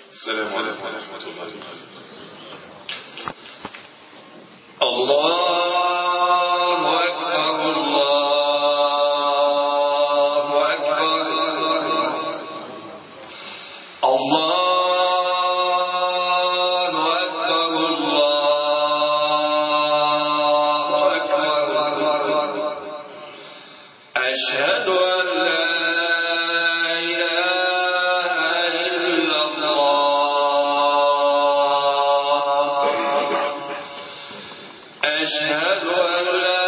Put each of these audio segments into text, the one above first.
السلام عليكم ورحمة الله وبركاته الله أكبر الله أكبر الله أكبر الله أكبر أشهد أن لا إله إلا الله أشهد أن لا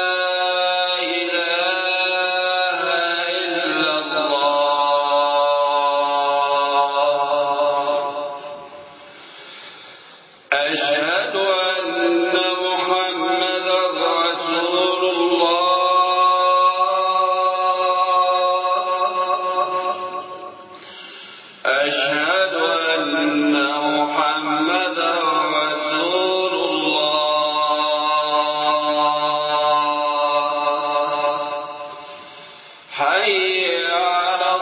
إله إلا الله أشهد أن محمدا رسول الله أشهد أن محمدا رسول الله حي على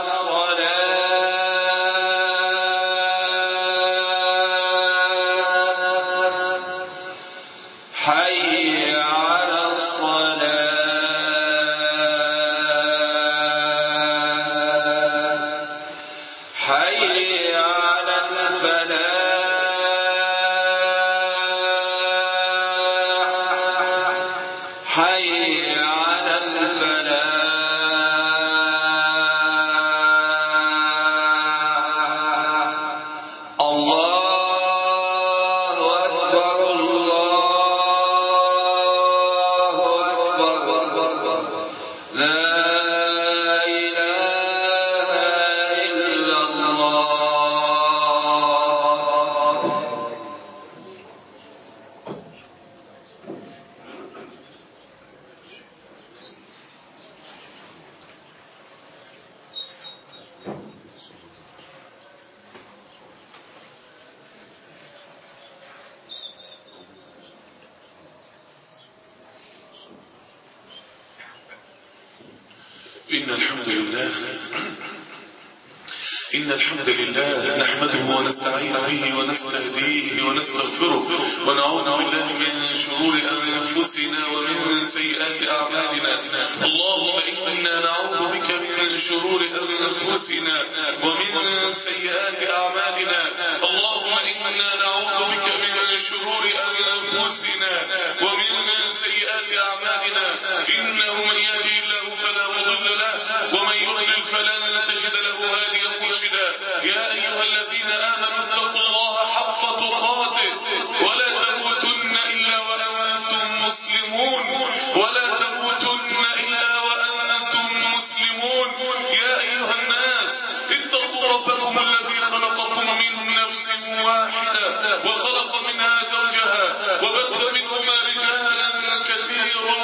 الصلاة حي على الصلاة حي على الفلاح حي على الفلاح الله أكبر الله أكبر لا إله إلا الله إن الحمد لله إن الحمد لله نحمده ونستعين به ونستهديه ونستغفره ونعوذ بالله من شرور أنفسنا ومن سيئات أعمالنا اللهم إنا نعوذ بك من شرور أنفسنا ومن سيئات أعمالنا اللهم إنا نعوذ بك من شرور أنفسنا ومن سيئات أعمالنا إنه من يهدي الله فلا مضل له ومن يضلل فلن تجد له هاديا مرشدا يا أيها الذين آمنوا اتقوا الله حق تقاته ولا تموتن إلا وأنتم مسلمون ولا تموتن إلا وأنتم مسلمون يا أيها الناس اتقوا ربكم الذي خلقكم من نفس واحدة وخلق منها زوجها وبث منهما رجالا كثيرا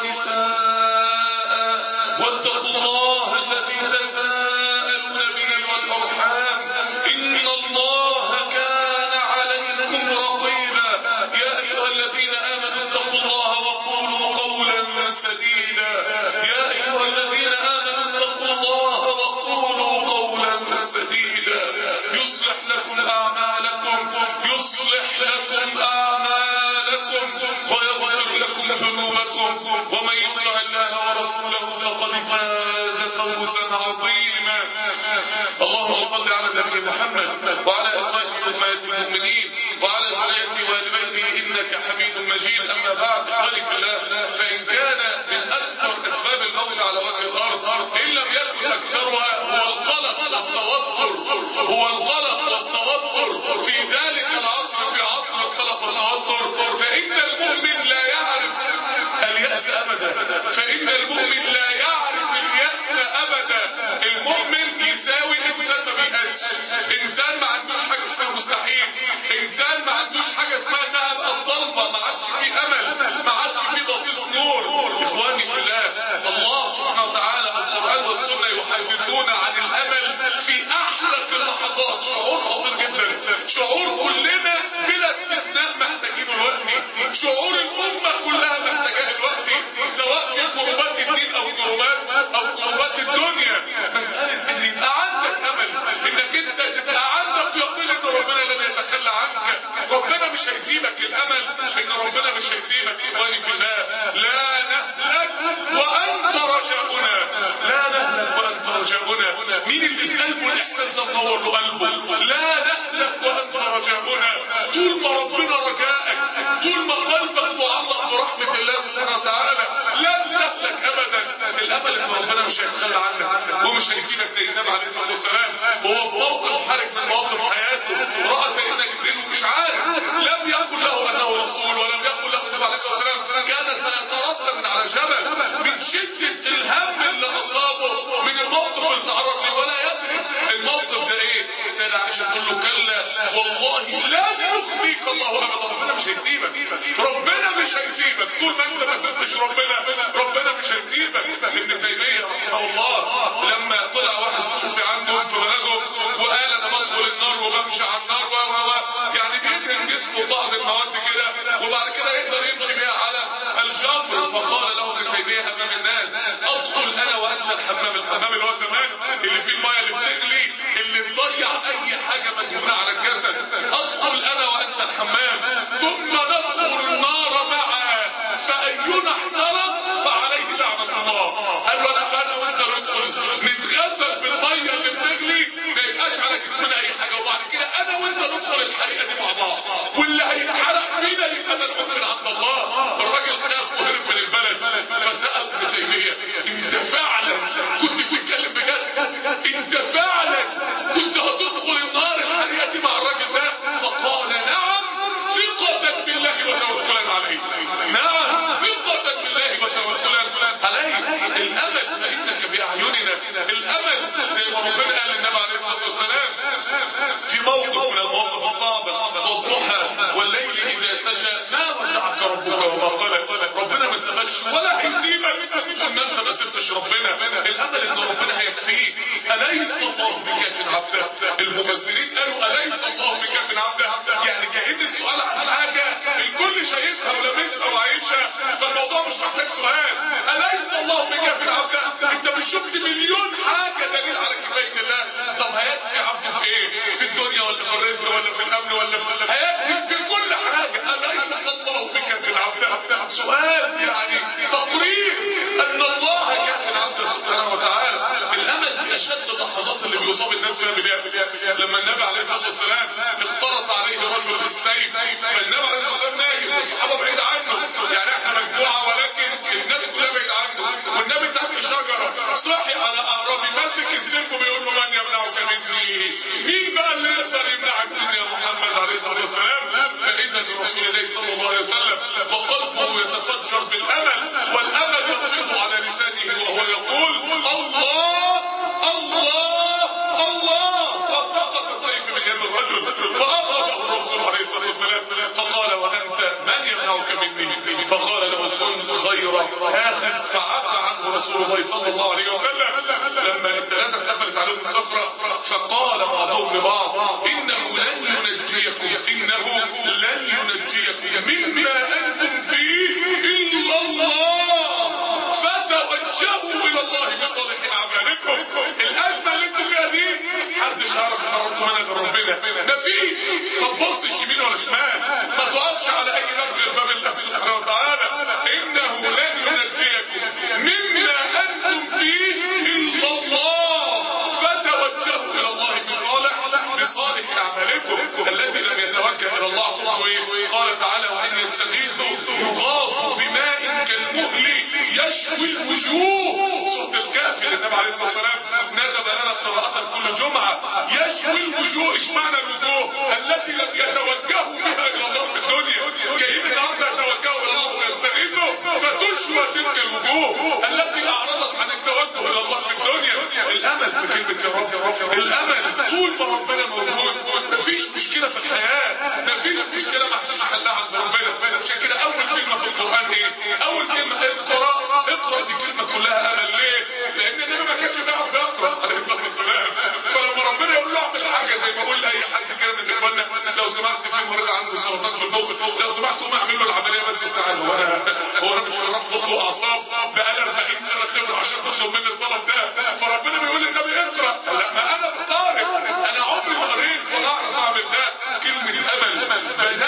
ونساء واتقوا الله الذي تساءلون به والأرحام إن الله كان عليكم رقيبا يا أيها الذين آمنوا اتقوا الله وقولوا قولا سديدا يا أيها الذين آمنوا اتقوا الله وقولوا قولا سديدا يصلح لكم أعمالكم يصلح لكم أعمالكم ويغفر لكم ذنوبكم ومن يطع الله ورسوله فقد فاز فوزا عظيما اللهم صل على النبي محمد وعلى ازواجه امهات المؤمنين وعلى ذريته وال بيته انك حميد مجيد اما بعد اخواني في الله فان كان من اكثر اسباب الموت على وجه الارض ان لم يكن اكثرها هو القلق والتوتر هو القلق والتوتر في ذلك العصر في عصر القلق والتوتر فان المؤمن لا يعرف اليأس ابدا فان المؤمن لا يعرف اليأس ابدا المؤمن يساوي انسان ما بيأسش انسان ما عندوش حاجه اسمها مستحيل انسان ما عندوش حاجه اسمها انها الضلمه ما عادش فيه امل ما عادش فيه بصيص نور اخواني في الله الله سبحانه وتعالى القران والسنه يحدثون عن الامل في احلق اللحظات ربنا مش هيسيبك الامل ان ربنا مش هيسيبك اخواني في الله لا نهلك وانت رجاؤنا لا نهلك وانت رجاؤنا مين اللي في قلبه الاحساس ده منور له قلبه لا نهلك وانت رجاؤنا طول ما ربنا رجائك طول ما قلبك معلق برحمه الله سبحانه وتعالى لن تهلك ابدا الامل ان ربنا مش هيتخلى عنك ومش هيسيبك زي النبي عليه الصلاه والسلام وهو في موقف حرج من مواقف حياته راى سيدنا جبريل ومش عارف لم يقل له انه رسول ولم يقل له النبي عليه الصلاه والسلام كان سيتردد من على جبل من شده الهم اللي اصابه من الموقف اللي تعرض له ولا يدري الموقف ده ايه سيدة عائشه تقول له كلا والله لن يخزيك الله ابدا ربنا مش هيسيبك ربنا مش هيسيبك طول ما انت ما سبتش ربنا ربنا مش هيسيبك ابن تيميه رحمه الله لما طلع واحد صوفي عندهم في بلدهم وقال انا بدخل النار وبمشي على النار و و و يعني بيدهن جسمه بعض المواد كده وبعد كده يقدر يمشي بيها على الجافر فقال له ابن تيميه امام الناس ادخل انا وانت الحمام الحمام اللي هو زمان اللي فيه الميه اللي بتغلي اللي تضيع اي حاجه مدهونه على الجسد ادخل انا وانت الحمام ثم ندخل النار معا فاينا احترق فعليه لعنه الله قال له انا انا وانت ندخل نتغسل في الميه اللي بتغلي ما يبقاش على جسمنا اي حاجه وبعد كده انا وانت ندخل الحريقه دي مع بعض واللي هيتحرق فينا يبقى ملعون من عند الله الراجل خاف وهرب من البلد فسال ابن تيميه انت فعلا كنت بتتكلم بجد انت فعلا كنت هتدخل النار الحريقه دي مع الراجل ده فقال نعم ثقة بالله وتوكلا عليه نعم ثقة بالله وتوكلا عليه الامل فانك باعيننا الامل زي ما ربنا قال للنبي عليه الصلاه والسلام في موقف من المواقف الصعبه والضحى والليل اذا سجى ما ودعك ربك وما قلق ربنا ما سابكش ولا هيسيبك طول ما انت ما سبتش ربنا الامل ان ربنا هيكفيك اليس الله بكاف عبده المفسرين قالوا اليس الله بكاف عبده يعني كأن السؤال عن حاجه الكل شايفها ولامسها وعايشها فالموضوع مش محتاج سؤال اليس الله بكاف عبده انت مش شفت مليون حاجه دليل على كفايه الله طب هيكفي عبده في ايه في الدنيا ولا في الرزق ولا في الامن ولا في هيكفي في كل حاجه اليس الله بكاف عبده سؤال يعني تقرير ان الله كاف عبده سبحانه وتعالى الامل في اشد اللحظات اللي بيصاب الناس فيها بالله لما النبي عليه الصلاه والسلام اختلط عليه رجل بالسيف فالنبي عليه الصلاه والسلام نايم والصحابه بعيد عنه يعني احنا مجموعه ولكن الناس كلها بعيد عنه والنبي تحت شجره صحي على اعرابي ماسك السيف وبيقول له من يمنعك مني مين بقى اللي يقدر يمنعك مني يا محمد عليه الصلاه والسلام فاذا برسول الله صلى الله عليه وسلم وقلبه يتفجر بالامل والامل يطيب على لسانه وهو يقول الله الله الله فسقط السيف من يد الرجل فاخذه الرسول عليه الصلاه والسلام فقال وانت من يمنعك مني فقال له كن خير اخذ فعفى عنه رسول الله صلى الله عليه وسلم لما الثلاثه اتقفلت عليهم الصفرة فقال بعضهم لبعض انه لن ينجيكم انه لن ينجيكم مما انتم فيه الا الله فتوجهوا الى الله بصالح اعمالكم الازمه اللي انتوا فيها دي محدش هيعرف يخرجكم منها غير ربنا مفيش ما تبصش يمين ولا شمال ما تقفش على اي باب غير باب الله سبحانه وتعالى انه لن ينجيكم مما انتم فيه الا الله فتوجهوا الى الله بصالح بصالح اعمالكم الذي لم يتوجه الى الله قلت ايه قال تعالى وان يستغيثوا يغاثوا بماء كالمهل يشوي الوجوه سوره الكهف النبي عليه الصلاه والسلام ندب لنا قراءه كل جمعه يشوي الوجوه ايش معنى الوجوه التي لم يتوجهوا بها الى الله في الدنيا جايين النهارده يتوجهوا الى الله ويستغيثوا فتشوى تلك الوجوه التي اعرضت عن التوجه الى الله في الدنيا الامل في كلمه يا رب الامل طول ما ربنا موجود مفيش مشكله في الحياه مفيش مشكله محتاج حلها عند ربنا عشان كده اول كلمه في القران ايه اول كلمه اقرا اقرا دي كلمه كلها امل ليه لان النبي ما كانش بيعرف يقرا عليه الصلاه والسلام فلما ربنا يقول له اعمل حاجه زي ما اقول لاي حد كده من اخواننا لو سمحت في مريض عنده سرطان في المخ لو سمحت قوم اعمل له العمليه بس بتاعته هو انا هو انا مش جراح مخ واعصاب بقى 40 سنه خبره عشان تطلب مني الطلب ده فربنا بيقول للنبي اقرا لا ما انا بقارئ انا عمري ما قريت ولا اعرف اعمل ده كلمه امل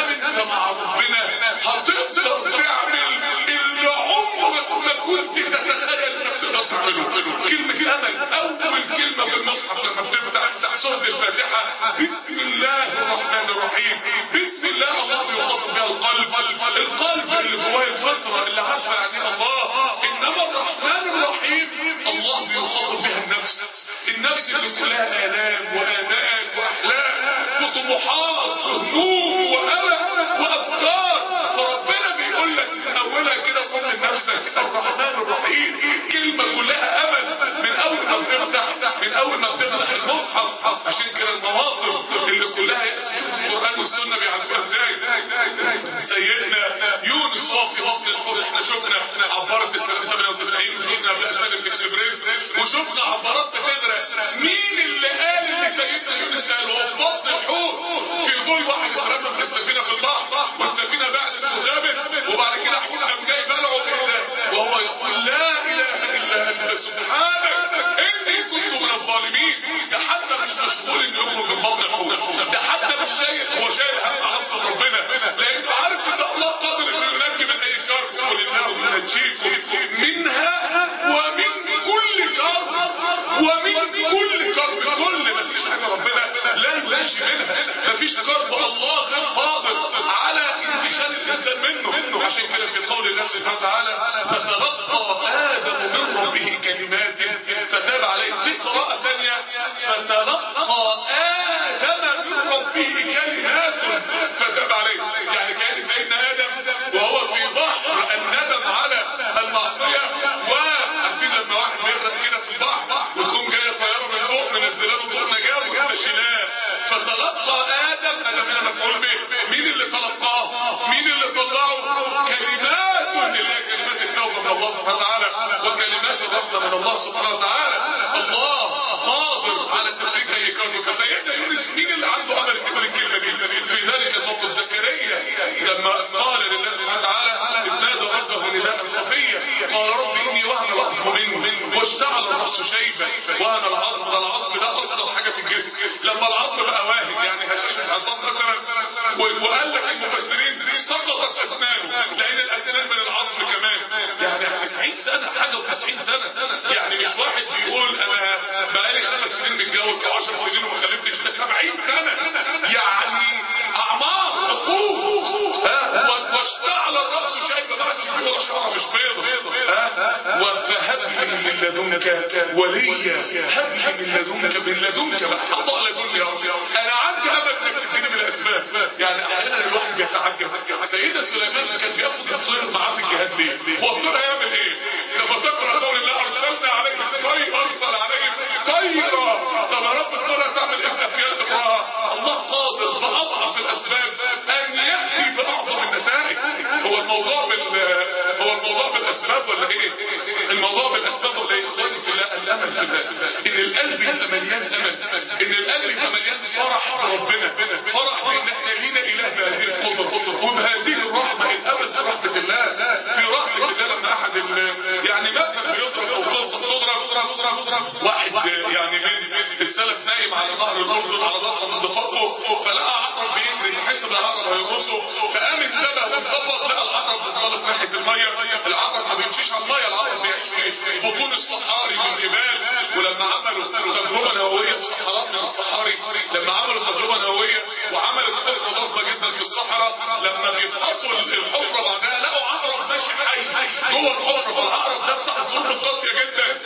وطموحات وهموم وقلق وافكار فربنا بيقول لك من اولها كده قل لنفسك الرحمن الرحيم كلمه كلها امل من اول ما بتفتح من اول ما بتفتح المصحف عشان كده المواقف اللي كلها يأس شوف القران والسنه بيعرفوها ازاي سيدنا يونس وهو في بطن الحوت احنا شفنا عبارة السنة 98 وشفنا قبل سنة اكسبريس وشفنا عبارات بتغرق مين اللي قال ان سيدنا يونس قال هو في بطن الحوت في ظل واحد اترمى من السفينة في البحر والسفينة بعدت وغابت وبعد كده حوت قام جاي بلعه ايه ده وهو يقول لا اله الا انت سبحانك اني كنت من الظالمين ده حتى مش مشغول انه يخرج من بطن الحوت ده حتى مش شايل هو شايل هم عظمة ربنا لانه عارف ان الله قادر انه ينجي من اي كرب قل الله ينجيكم منها ومن كل كرب ومن كل كرب كل ما فيش حاجه ربنا لا ينجي منها ما فيش كرب الله غير قادر على انتشال الانسان منه عشان كده في قول الله سبحانه وتعالى فتلقى ادم من ربه كلمات فتاب عليه في قراءه ثانيه فتلقى ادم من ربه كلمات فتاب عليه يعني كان سيدنا ادم وهو في بحر الندم على المعصيه وعارفين لما واحد بيغرق كده في البحر وتقوم جايه طياره من فوق منزله له طوق نجاه ومنتشلاه فتلقى ادم ادم هنا مفعول به مين اللي تلقاه؟ مين اللي طلعه؟ كلمات اللي هي كلمات التوبه من الله سبحانه وتعالى وكلمات الرحمه من الله سبحانه وتعالى الله قادر على تفريج اي كون فسيدنا يونس مين اللي عنده امل ان يقول الكلمه دي في ذلك الموقف زكريا لما قال لله سبحانه وتعالى اذ نادى ربه نداء خفيا قال رب اني وهن العظم مني واشتعل الراس شيبا وهن العظم ده العظم ده اصغر حاجه في الجسم لما العظم بقى واهن يعني هشاشه عظام مثلا وقال لك المفسرين سقطت اسنانه لان الاسنان من العظم كمان يعني 90 سنه حاجه و90 سنه يعني مش واحد بيقول انا بقالي خمس سنين متجوز او 10 سنين وما خلفتش ده 70 سنه يعني اعمار عقول ها واشتعل الراس شيبه ما عادش فيه ولا شعره مش بيضه ها وفهب لي من لدنك وليا هب لي من لدنك من لدنك بقى عطاء لدني يا رب انا عندي امل انك تديني من الاسباب يعني احيانا الواحد بيتعجب سيدنا سليمان كان بياخد الطير معاه في الجهاد ليه؟ هو الطير هيعمل ايه؟ لما تقرا قول الله ارسلنا عليهم طير ارسل عليهم طيرا طب يا رب الطير هتعمل ايه في افيال امراه؟ الله قادر باضعف الاسباب ان ياتي باعظم النتائج هو الموضوع بال هو الموضوع بالاسباب ولا ايه؟ الموضوع بالاسباب ولا ايه؟ اخواني في الله الامل في الله ان القلب يبقى مليان امل ان القلب يبقى مليان فرح بربنا فرح بان احنا لينا اله بهذه القدره وبهذه الرحمه الامل في رحمه الله في رحمه الله لما احد ال- يعني مثلا بيضرب او قصه تضرب واحد يعني من السلف نايم على نهر الاردن على ضفه من ضفافه فلقى عقرب بيجري حسب العقرب هيرقصه فقام انتبه وانتفض لقى العقرب منطلق ناحيه الميه العقرب ما بيمشيش على الميه العقرب بيعيش في بطون الصحاري من جبال ولما عملوا تجربه نوويه في صحراء من الصحاري لما عملوا تجربه نوويه وعملوا حفره ضخمه جدا في الصحراء لما بيفحصوا الحفره بعدها لقوا عقرب ماشي حي جوه الحفره فالعقرب ده بتاع الظروف القاسيه جدا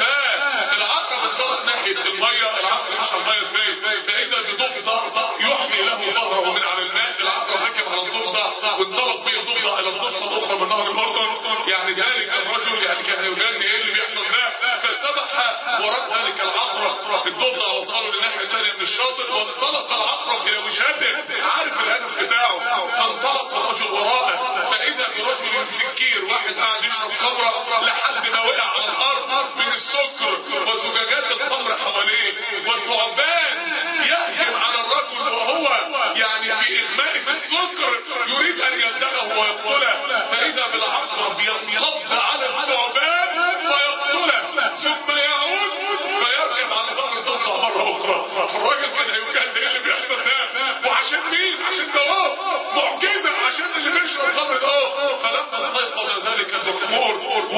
فالعقرب انطلق ناحيه الميه العقرب مش على الميه ازاي فاذا بضفدع يحمي له ظهره من على الماء العقرب ركب على الضفدع وانطلق به الضفدع الى الضفه الاخرى من نهر الاردن يعني ذلك الرجل يعني كان يجن ايه اللي بيحصل ده فسبح وراء ذلك العقرب الضفدع وصله للناحيه الثانيه من الشاطئ وانطلق العقرب الى وجهته عارف الهدف بتاعه فانطلق الرجل وراءه فاذا برجل سكير واحد قاعد يشرب خمره لحد ما وقع على الارض من السكر وزجاجات الخمر حواليه والثعبان يهجم على الرجل وهو يعني في اغماء السكر يريد ان يلدغه ويقتله فاذا بالعقرب ينقض على الثعبان فيقتله ثم يعود فيركب على ظهر الضفدع مره اخرى فالراجل كان هيكلم ايه اللي بيحصل ده وعشان مين عشان ده هو معجزه عشان اللي بيشرب خمر ده هو فلما استيقظ ذلك المخمور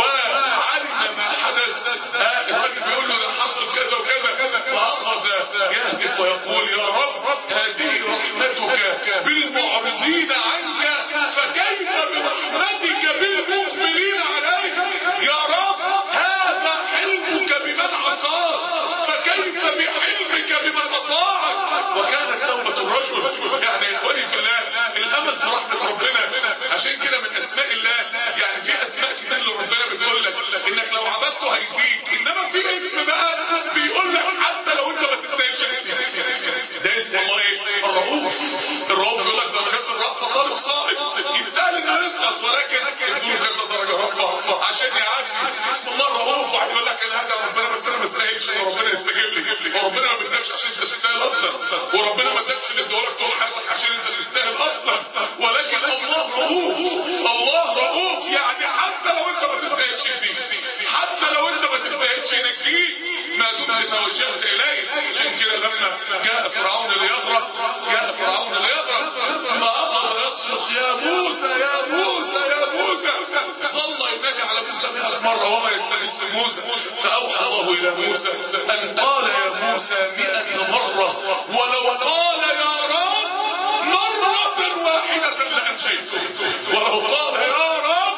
وعلم ما حدث آه، الراجل بيقول له ده حصل كذا وكذا فاخذ يهتف ويقول يا رب هذه رحمتك بالمعرضين عنك فكيف برحمتك بالمقبلين عليك يا رب هذا حلمك بمن عصاك فكيف بحلمك بمن اطاعك وكانت توبه الرجل توجهت اليه عشان كده لما جاء فرعون ليغرق جاء فرعون ليغرق فاخذ يصرخ يا موسى يا موسى يا موسى صلى ينادي على موسى 100 مره وما يستغيث بموسى فاوحى الله الى موسى ان قال يا موسى 100 مره ولو قال يا رب مرة واحدة لأنجيته ولو قال يا رب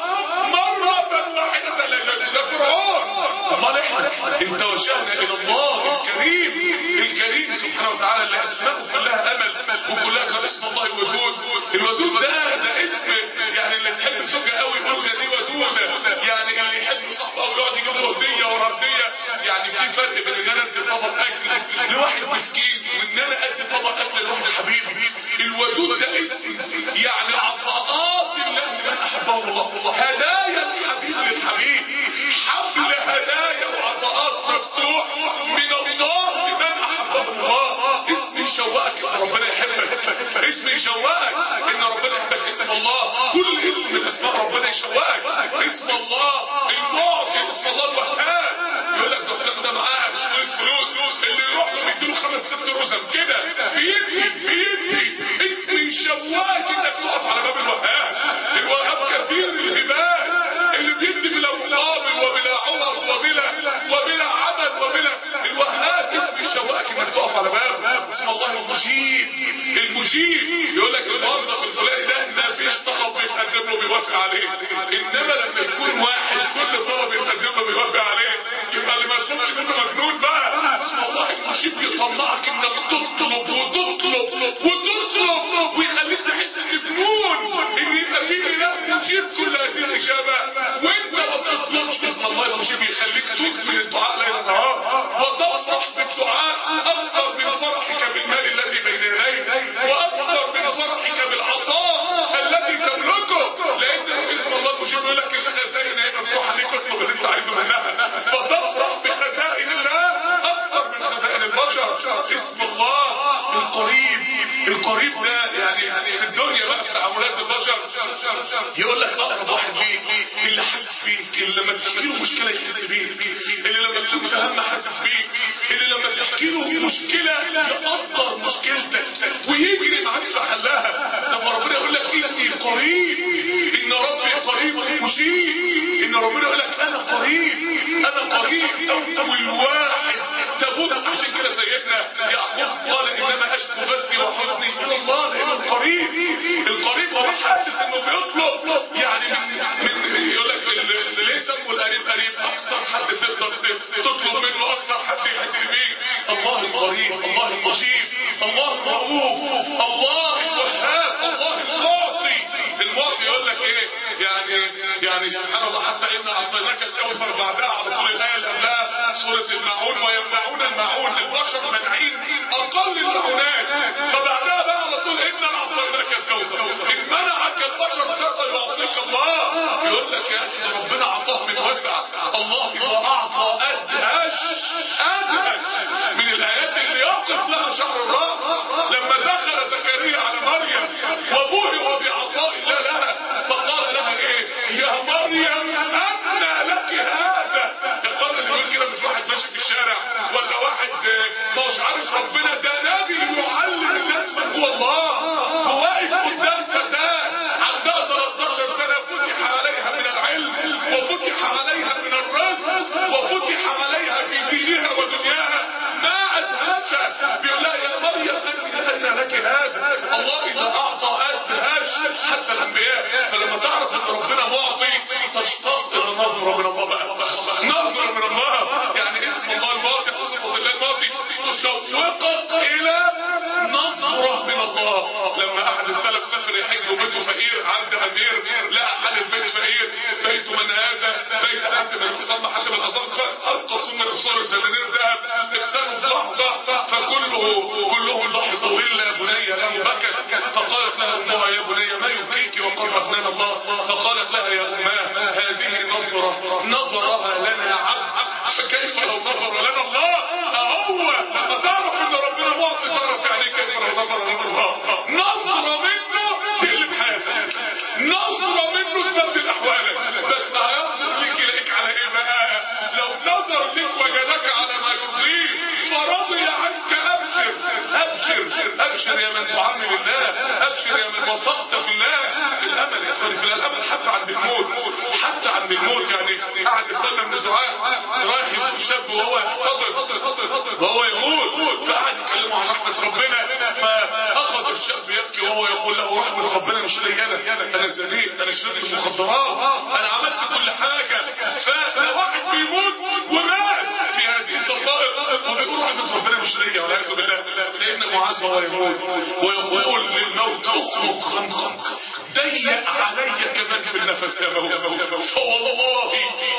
مرة واحدة لأنجيته ده فرعون امال احنا ان توجهنا الى الله الكريم الكريم سبحانه وتعالى اللي اسماءه كلها امل وكلها كان اسم الله الودود الودود ده ده اسم يعني اللي تحب زوجها قوي يقول ده دي ودوده يعني اللي يحب صاحبه قوي يقعد يجيب له هديه ورا هديه يعني في فرق بين ان انا ادي طبق اكل لواحد مسكين وان انا ادي طبق اكل لواحد حبيبي الودود ده اسم يعني عطاءات الله لمن احبه الله هدايا الحبيب للحبيب حبل هدايا وعطاءات مفتوح من الله لمن احبه الله اسم يشوقك ان ربنا يحبك اسم يشوقك ان ربنا يحبك اسم الله كل اسم من اسماء ربنا يشوقك اسم الله المعطي اسم الله الوهاب يقول لك ده فلان ده معاه شويه فلوس اللي يروح له بيديله خمس ست رزم كده بيدي بيدي اسم يشوقك انك تقف على باب الوهاب الوهاب كثير الهبات اللي بيدي بلا مقابل وبلا عوض وبلا وبلا عمل وبلا الوهاب اسم يشوقك انك تقف على باب اسم الله المجيب المجيب يقول لك الموظف الفلاني ده ما فيش طلب بيتقدم له بيوافق عليه انما لما يكون واحد كل طلب يتقدم له بيوافق عليه يبقى اللي ما يطلبش منه مجنون بقى اسم الله المجيب يطلعك انك تطلب وتطلب وتطلب ويخليك تحس ان جنون ان يبقى في اله مجيب كل هذه الاجابه وانت ما بتطلبش اسم الله المجيب يخليك تكمل الدعاء ليل نهار وتفرح بالدعاء اكثر من فرحك بالمال الذي بين يديك واكثر من فرحك بالعطاء الذي تملكه لان اسم الله المجيب يقول لك الخزائن هي مفتوحه ليك اطلب اللي انت عايزه منها فتفرح بخزائن الله اكثر من خزائن البشر اسم الله القريب القريب ده يعني في الدنيا بقى في تعاملات البشر يقول لك اقرب واحد ليك اللي حاسس بيك اللي لما تحكي له مشكله يحس بيك اللي لما تكون في هم حاسس بيك اللي لما تحكي له مشكله يقدر مشكلتك ويجري معاك في حلها لما ربنا يقول لك اني قريب ان ربي قريب مجيب ان ربنا يقول لك انا قريب انا قريب اول واحد تبوت عشان كده سيدنا يعقوب قال انما اشكو بثي وحزني الى الله لانه قريب القريب هو حاسس انه بيطلب يعني من, من يقول لك اللي ليه سموا القريب قريب اكتر حد تقدر تطلب منه اكتر حد يحس بيه الله القريب الله المجيب الله الرؤوف الله الوهاب الله المعطي المعطي يقول لك ايه يعني يعني سبحان الله حتى ان اعطيناك الكوثر بعدها على طول الايه اللي قبلها سوره الماعون ويمنعون الماعون البشر منعين اقل المعونات فبعدها بقى على طول انا اعطيناك الكوثر ان منعك البشر فسيعطيك الله يقول لك يا اخي ده ربنا اعطاه من وسع الله اذا اعطى ادهش ادهش من الايات اللي يقف لها شهر الرب لما دخل زكريا على مريم وبهر بعطاء الله لها فقال لها ايه يا مريم انى لك هذا يقال اللي يقول كده مش واحد ماشي في الشارع ولا واحد ما مش عارف ربنا ده نبي يعلم الناس من هو الله هو واقف قدام فتاه عندها 13 سنه فتح عليها من العلم وفتح عليها من الرزق وفتح عليها في دينها ودنياها ما ادهشها بيقول لها يا مريم انى لك هذا الله اذا اعطى ادهش حتى الانبياء فلما تعرف ان ربنا معطي تشتاق الى نظره من الله بقى نظره من الله يعني اسم الله المعطي او صفه الله المعطي تشوقك الى نظره من الله لما احد السلف سافر يحج وبيته فقير عند امير لقى حال البيت فقير بيت من هذا بيت حد من الخصام حد من الاصابع القى سنه خصال الدنانير ذهب اختاروا في لحظه فكله كلهم ضحكوا الا بني له بكت فقالت لها امها يا بني ما يبكيك وقد اغنانا الله فقالت لها يا اماه هذه نظره نظرها لنا عبد فكيف لو نظر لنا الله اهو لما تعرف ان ربنا معطي تعرف يعني كيف لو نظر لنا الله نظره منه تقلب حياتك نظره منه تبدل احوالك بس هينظر ليك يلاقيك على ايه بقى لو عند الموت حتى عند الموت يعني قاعد يصلي من الدعاء رايح يشوف شاب وهو يحتضر وهو يموت فقعد يكلمه عن رحمه ربنا فاخذ الشاب يبكي وهو يقول له رحمه ربنا مش لي انا انا زنيت انا شربت مخدرات انا عملت كل حاجه فلو واحد بيموت ومات في هذه الدقائق وبيقول رحمه ربنا مش ليا والعياذ بالله سيدنا معاذ وهو يموت ويقول للموت اخرج خنقك ضيق علي كمان في النفس يا موت فوالله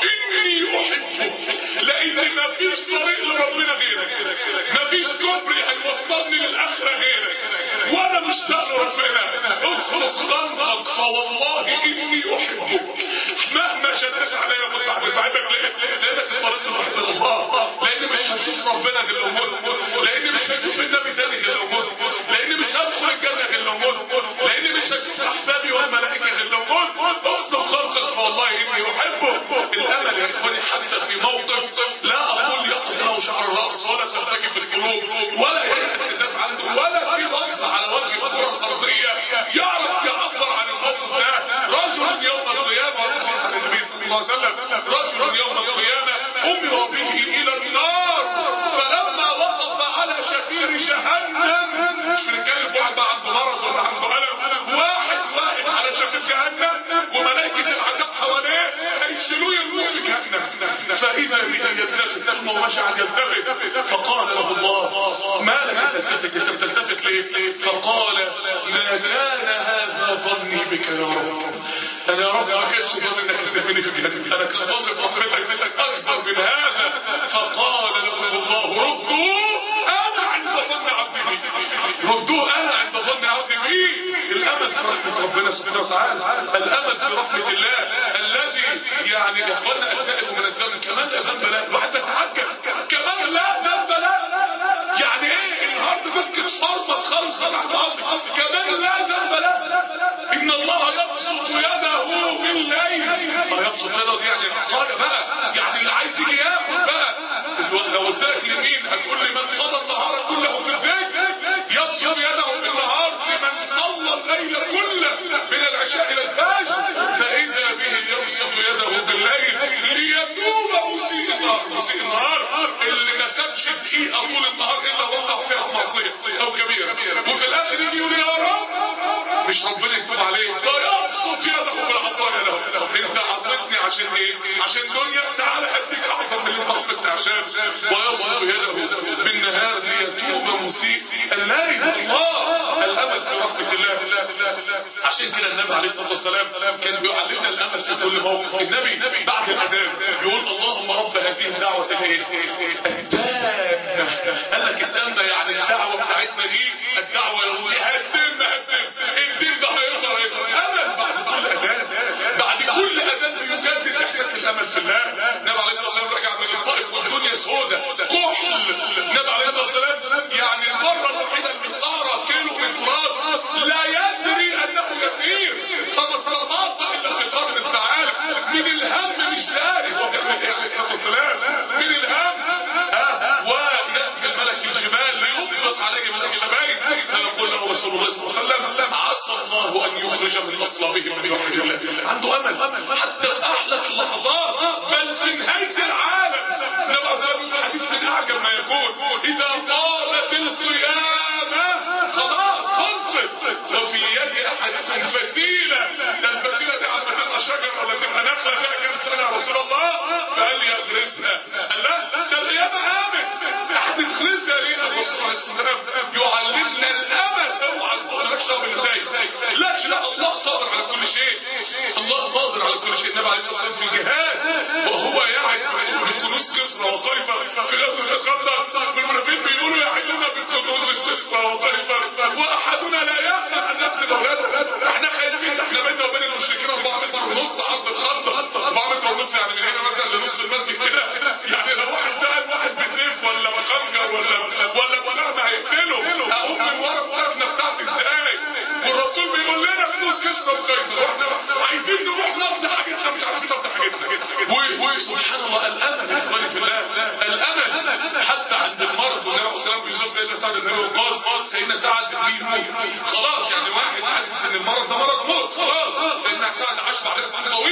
اني احبك لان ما فيش طريق لربنا غيرك ما فيش كوبري هيوصلني للاخره غيرك وانا مشتاق لربنا اخرج خنقك فوالله اني احبك مهما شدت عليا مصلحة بحبك ليه؟ لانك الطريق الوحيد الى الله لان مش هشوف ربنا غير لو مت لان مش هشوف النبي تاني غير لو مت لان مش هدخل الجنه غير لو مت لان مش هشوف احبابي والملائكه غير لو مت اصدق خلقك فوالله اني احبه الامل يا اخواني حتى في موقف لا اقول يقف له شعر الراس ولا ترتجف القلوب ولا ييأس الناس عنده ولا في لحظه على وجه الكره الارضيه يعرف يعبر عن الموقف ده رجل يوم القيامه عن النبي صلى الله عليه وسلم رجل يوم القيامه امر به الى النار فلما وقف على شفير جهنم مش بنتكلم واحد بقى عنده مرض ولا عنده الم واحد واقف على شفير جهنم وملائكه العذاب حواليه هيشيلوه يرموه في جهنم فاذا به يلتفت ثم مشى يلتفت فقال له الله ما لك تلتفت انت بتلتفت ليه فقال ما كان هذا ظني بك يا رب انا يا رب ما كانش ظن انك تدفني في جهنم انا كان ظني في رحمتك اكبر من هذا فقال له الله ردوه انا عند ظن عبدي بي ردوه انا عند ظن عبدي بي الامل في رحمه ربنا سبحانه وتعالى الامل في رحمه الله الذي يعني يا اخوانا التائب من الذنب كمان لا ذنب لا الواحد بيتعجب كمان لا ذنب لا يعني ايه الهارد ديسك اتفرمط خالص فتح راسي كمان لا ذنب لا ان الله يبسط يده بالليل ما يبسط يده دي يعني الحقايه بقى يعني اللي عايز يجي ياخد بقى لو قلت لك لمين هتقول لي من قضى النهار كله في الذكر يبسط يده بالنهار لمن صلى الليل كله من العشاء الى الفجر فاذا به يبسط يده بالليل ليتوب مسيء النهار مسيء النهار اللي ما سابش دقيقه طول النهار الا وقع فيها معصيه او كبيره وفي الاخر يجي يقول يا رب مش ربنا يتوب عليه ده يبسط يده بالعطايا له انت عصيتني عشان ايه عشان دنيا تعالى هديك احسن من اللي انت عصيتني عشان ويبسط يده بالنهار ليتوب مسيء الليل الله الامل في رحمه الله عشان كده النبي عليه الصلاه والسلام كان بيعلمنا الامل في كل موقف النبي بعد الاذان يقول اللهم رب هذه الدعوه الايه التامه قال لك التامه يعني الدعوه بتاعتنا دي الدعوه يوم هدم هدم الدين ده هيظهر هيظهر امل بعد كل اذان بعد كل اذان بيجدد احساس الامل في الله النبي عليه الصلاه والسلام رجع من الطائف والدنيا سوداء كحل النبي عليه الصلاه والسلام يعني المره الوحيده اللي صار كيلو من تراب لا يدري انه يسير فما استطاع الا في قرن الثعالب من الهم مش داري هو بيعمل ايه عليه الصلاه والسلام من الهم ها وياتي الملك الجبال ليطلق عليه من الشبايب فيقول له رسول الله صلى الله عليه وسلم عسى الله ان يخرج من اصلابهم من يوحد الله عنده امل حتى في احلك اللحظات بل في نهايه العالم نبقى زي الحديث من اعجب ما يكون اذا قامت القيامه خلاص خلصت وفي يد احدكم فسيله ده الفسيله دي عم تبقى شجره ولا تبقى نخله فيها كام سنه يا رسول الله فقال يغرسها قال لا ده القيامه قامت هتغرسها ليه الرسول عليه الصلاه والسلام يعلمنا الامل اوعى مالكش دعوه بالنتائج لا لا الله قادر على كل شيء الله قادر على كل شيء النبي عليه الصلاه والسلام في الجهاد وهو يعد بكنوز كسرى وقيصر في غزوه الخندق والمنافقين بيقولوا يعدنا بكنوز كسرى وقيصر واحدنا لا يامن ان يقتل اولاده احنا خايفين احنا بيننا وبين المشركين 4 متر ونص عرض الخندق 4 متر ونص يعني من هنا مثلا لنص المسجد كده يعني لو واحد سال واحد بسيف ولا بخنجر ولا ولا بسهم هيقتله اقوم من ورا السفنه بتاعتي ازاي والرسول بيقول لنا كنوز كسرى وقيصر واحنا عايزين نروح نقضي حاجتنا مش عارفين نقضي حاجتنا وسبحان الله الامل يا اخواني في الله الامل حتى عند المرض والنبي عليه الصلاه والسلام سيدنا سعد بن ابي وقاص سيدنا سعد بيموت خلاص يعني واحد حاسس ان المرض ده مرض موت خلاص سيدنا سعد عاش بعد سنين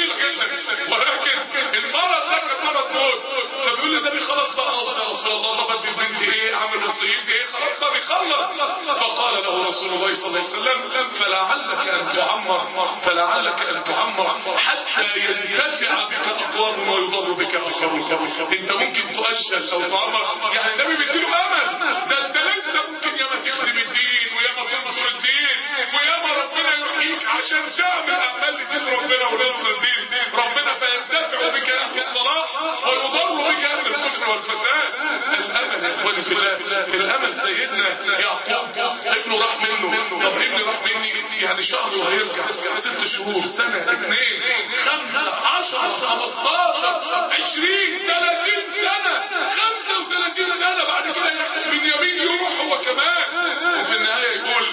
فقال له رسول الله صلى الله عليه وسلم فلعلك ان تعمر فلعلك ان تعمر حتى ينتفع بك اقوام ويضر بك اخرون انت ممكن تؤجل او تعمر يعني النبي بيديله امل ده انت لسه ممكن ياما تخدم الدين وياما تنصر الدين وياما ربنا يحييك عشان تعمل اعمال لدين ربنا ونصر الدين ربنا فينتفع بك اهل الصلاح ويضر بك اهل الكفر والفساد الامل يا اخواني في الله الامل سيدنا يعقوب ابنه راح منه طب ابني راح مني يعني شهر وهيرجع ست شهور سنه اثنين خمسه عشرة خمستاشر عشرين ثلاثين سنه خمسه وثلاثين سنه بعد كده بنيامين يروح هو كمان وفي النهايه يقول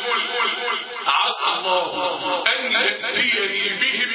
عسى الله ان ياتيني بهم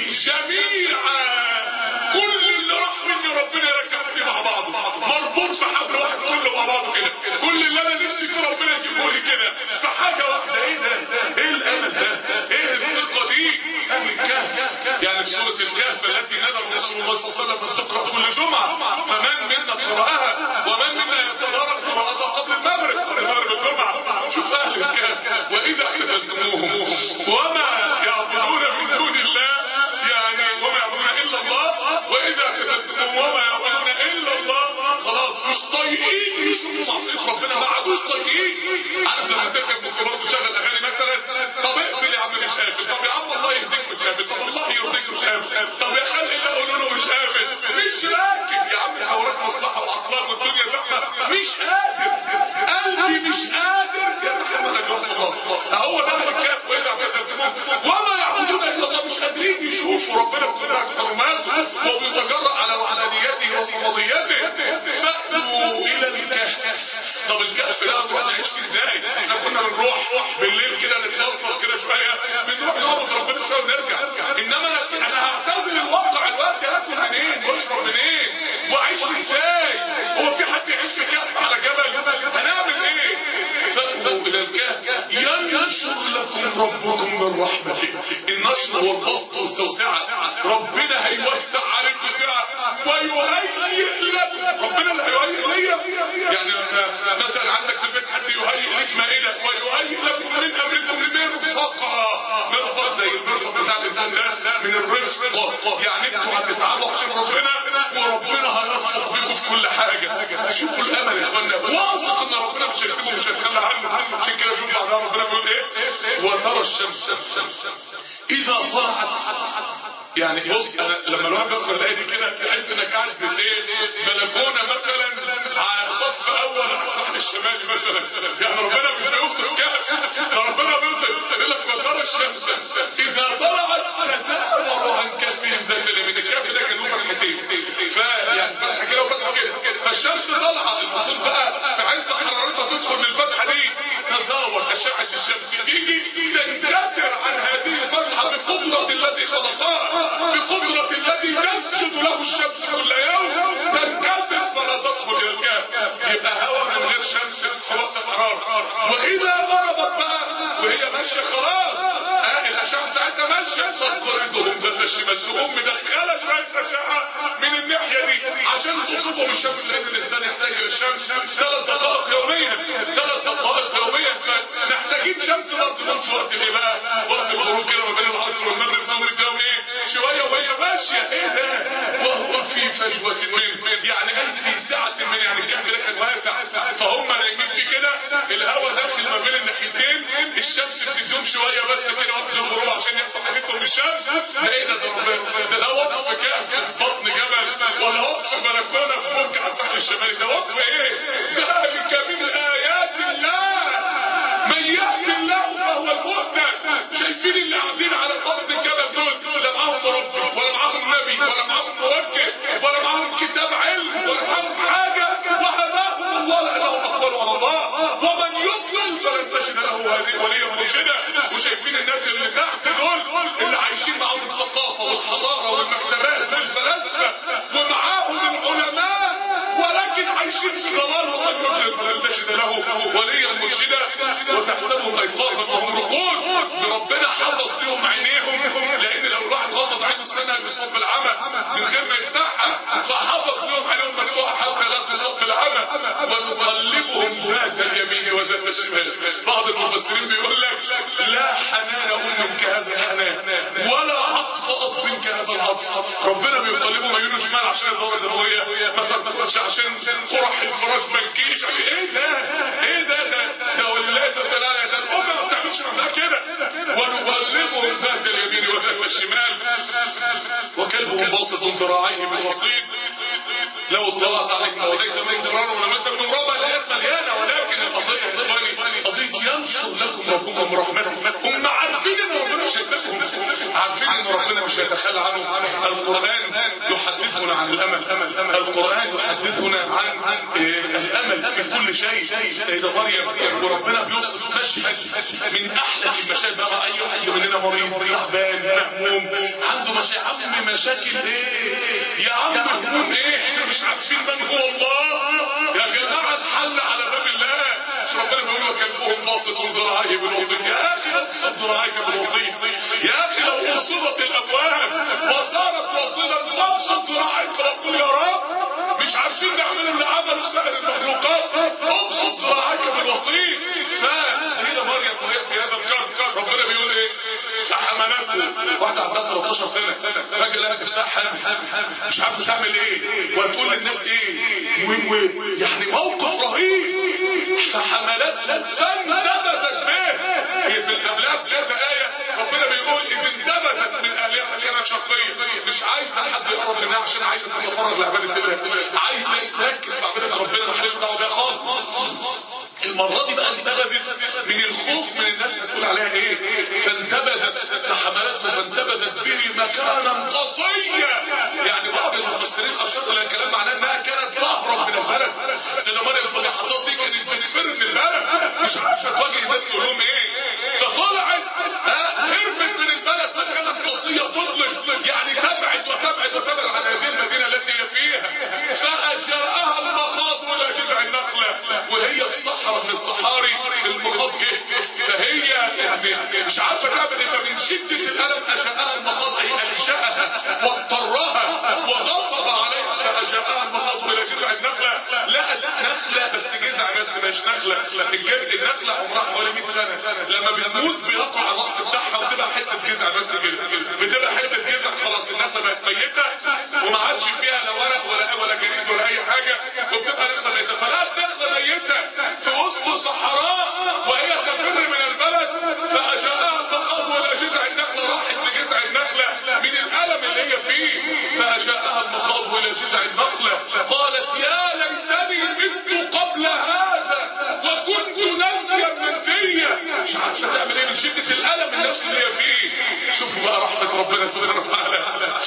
جميعا كل اللي راح مني ربنا يرجعني مع بعضه مربوط في حبل واحد كله مع بعضه كده كل اللي انا نفسي فيه ربنا يجيبه لي كده في حاجه واحده ايه ده ايه الامل ده ايه الثقه دي اهل الكهف يعني في سوره الكهف التي نذر رسول الله صلى الله عليه وسلم ان تقرا كل جمعه فمن منا قراها ومن منا يتدارك قراءتها قبل المغرب قبل المغرب الجمعه شوف اهل الكهف واذا اعتزلتموهم وما يعبدون من دون الله يعني وما يعبدون الا الله واذا اعتزلتموهم وما يعبدون الا الله خلاص مش طايقين يشوفوا معصيه ربنا ما عادوش طايقين عارف لما تركب ميكروباص وتشغل اغاني مثلا طب اقفل يا عم مش قافل طب يا عم الله يهديك مش قافل طب الله يرضيك مش قافل طب يا خلق الله قولوا له مش قافل مش راكب يا عم انت وراك مصلحه واطفال والدنيا زحمه مش قادر قلبي مش قادر يتحمل الوصف الله اهو ده الكاف واذا اعتزلتموهم وما يعبدون الا الله مش قادرين يشوفوا ربنا بتبعك حرماته وبيتجرأ على وحدانيته وصمديته فأتوا الى الكهف طب الكهف ده نروح نعيش فيه ازاي؟ احنا كنا بنروح بالليل كده نتنصت كده شويه بنروح نعبد ربنا شويه ونرجع انما انا انا هعتزل الواقع الوقت هاكل منين واشرب منين واعيش ازاي؟ هو في حد يعيش في كهف على جبل؟ هنعمل ايه؟ فأتوا الى الكهف ينشر لكم ربكم من رحمته النشر والبسط والتوسعه ربنا هيوسع عليكم سعه ويهيئ لكم ربنا اللي هيهيئ ليا يعني لما مثلا عندك في البيت حد يهيئ لك مائده ويهيئ لكم من امركم مرفقا مرفق زي المرفق بتاع الانسان ده من الرفق يعني انتوا هتتعبوا عشان ربنا وربنا هيرفق بيكم في كل حاجه شوفوا الامل يا اخوانا واثق ان ربنا مش هيسيبه مش هيتخلى عنه عشان كده شوف بعدها ربنا بيقول ايه وترى الشمس اذا طلعت يعني بص انا لما الواحد بيدخل الايه دي كده تحس انك قاعد في الايه بلكونه مثلا على صف اول على الساحل الشمالي مثلا يعني ربنا مش بيوصف كهف ده ربنا بيوصف يقول لك وترى الشمس اذا طلعت تزاور عن كهفهم ذات اليمين الكهف ده كان له فتحتين فيعني فتحه كده وفتحه كده فالشمس طالعه المفروض بقى في عز حرارتها تدخل من الفتحه دي تزاور اشعه الشمس تيجي تنكسر عن هذه الفتحه بقدره الذي خلقها بقدرة الذي تسجد له الشمس كل يوم تنكسر فلا تدخل الى الكهف يبقى هوا من غير شمس في وقت حرارة واذا غربت بقى وهي ماشية خلاص آه الاشعة بتاعتها ماشية تقرضهم ذات الشمال تقوم مدخلة شوية اشعة من الناحية دي عشان تصيبهم الشمس لان الانسان يحتاج الى الشمس ثلاث دقائق يوميا ثلاث دقائق يوميا فمحتاجين شمس برضه في وقت الايه بقى وقت الغروب كده ما بين العصر والمغرب تقوم الجو ايه شوية وهي ماشية ايه ده وهو في فجوة من يعني قال في سعة من يعني الكهف ده كان واسع فهم نايمين في كده الهواء داخل ما بين الناحيتين الشمس بتدوم شوية بس كده وقت الغروب عشان يحصل حاجتهم الشمس ده ايه ده ده ده وصف كهف في بطن جبل ولا وصف بلكونة في ممكن على الساحل الشمالي ده وصف ايه ذلك من ايات الله من يهدي الله فهو المهتد شايفين اللي قاعدين على الارض الجبل دول لا معاهم مربي ولا معاهم نبي ولا معاهم موجه ولا معاهم كتاب علم ولا معاهم حاجه وهداهم الله لانهم اقبلوا على الله ومن يضلل فلن تجد له وليا مرشدا وشايفين الناس اللي تحت دول اللي عايشين معاهم الثقافه والحضاره والمكتبات والفلاسفه ومعاهم العلماء ولكن عايشين في ضلال ومن يضلل فلن تجد له وليا مرشدا وتحسبهم ايقاظا وهم رقود بربنا حفظ لهم عينيهم لان لو الواحد غمض عينه سنه بيصاب بالعمى من غير ما يفتحها فحفظ لهم عينيهم مفتوحه حتى لا تصاب بالعمى ونقلبهم ذات اليمين وذات الشمال بعض المفسرين بيقول لك لا حنان ام كهذا الحنان ولا عطف اب كهذا العطف ربنا بيطلبه ميول شمال عشان الدوره الدمويه ما تربطش عشان قرح الفراش ما تجيش ايه ده ايه ده ده ده ولله المثل ده الام ما بتعملش معاها كده ونقلبهم ذات اليمين وذات الشمال وكلبهم باسط ذراعيه بالوسيط لو اطلعت عليك ما وليت من ضرار ولم انت من ربع الايات مليانه ولكن القضيه يا اخواني قضيه ينشر لكم ربكم رحمته هم عارفين ان ربنا مش هيسيبهم عارفين ان ربنا مش هيتخلى عنهم القران يحدثنا عن الامل القران يحدثنا عن الامل في كل شيء سيده مريم وربنا بيوصف مشهد من احلى المشاهد بقى اي واحد مننا مريض تعبان مهموم عنده مشاكل عم مشاكل ايه يا عم هموم ايه احنا مش عارفين من هو الله يا جماعه الحل على باب الله مش ربنا بيقول لك كلبهم باسط ذراعيه بالوسيط يا اخي ابسط ذراعيك بالوسيط يا اخي لو وصلت الابواب وصارت واصلا فابسط ذراعيك وقل يا رب مش عارفين نعمل اللي عمله سائر المخلوقات ابسط ذراعيك بالوسيط فسيده مريم وهي في هذا الكرب ربنا بيقول ايه فحملته واحده عندها 13 سنه فجاه لقت نفسها حامل مش عارفه تعمل ايه وهتقول للناس ايه يعني موقف رهيب فحملته فانتبذت به هي في قبلها بكذا ايه ربنا بيقول اذ انتبذت من اهلها مكانها شرقيه مش عايزه حد يقرب منها عشان عايزه تتفرغ لعباده الله عايزه تركز في عباده ربنا ما حدش دعوه بيها خالص المرة دي بقى انتبذت من الخوف من الناس هتقول عليها ايه فانتبذت فحملته فانتبذت به مكانا قصيا يعني بعض المفسرين اشاروا الى كلام معناه انها كانت تهرب من البلد سيدة مريم في اللحظات دي كانت بتفر من البلد مش عارفه تواجه الناس تقول لهم ايه فطلعت هربت من البلد مكانا قصيا فضلت يعني تبعد وتبعد وتبعد عن هذه المدينه التي هي فيها فاجاءها المخاض الى جذع النخله وهي في صحراء من الصحاري المخاض جه فهي يعني مش عارفه تعمل ايه فمن شده الالم اجاءها المخاض اي انشاها واضطرها وغصب عليها فاجاءها المخاض الى جذع النخله لقت نخله بس جذع بس مش نخله الجذع النخله عمرها حوالي 100 سنه لما بتموت بيقع الراس بتاعها وتبقى حته جذع بس كده بتبقى حته جذع خلاص النخله بقت ميته وما عادش فيها لا ورق ولا ولا جريد ولا اي حاجه وبتبقى نخله ميته فلقت نخله ميته في وسط صحراء وهي تفر من البلد فاجاءها المخاض ولا جذع النخله راحت لجذع النخله من الالم اللي هي فيه فاجاءها المخاض ولا جذع النخله قالت يا ليتني مت قبل هذا وكنت نسيا منسيا مش عارفه تعمل ايه من شده الالم النفسي اللي هي فيه شوفوا بقى رحمه ربنا سبحانه وتعالى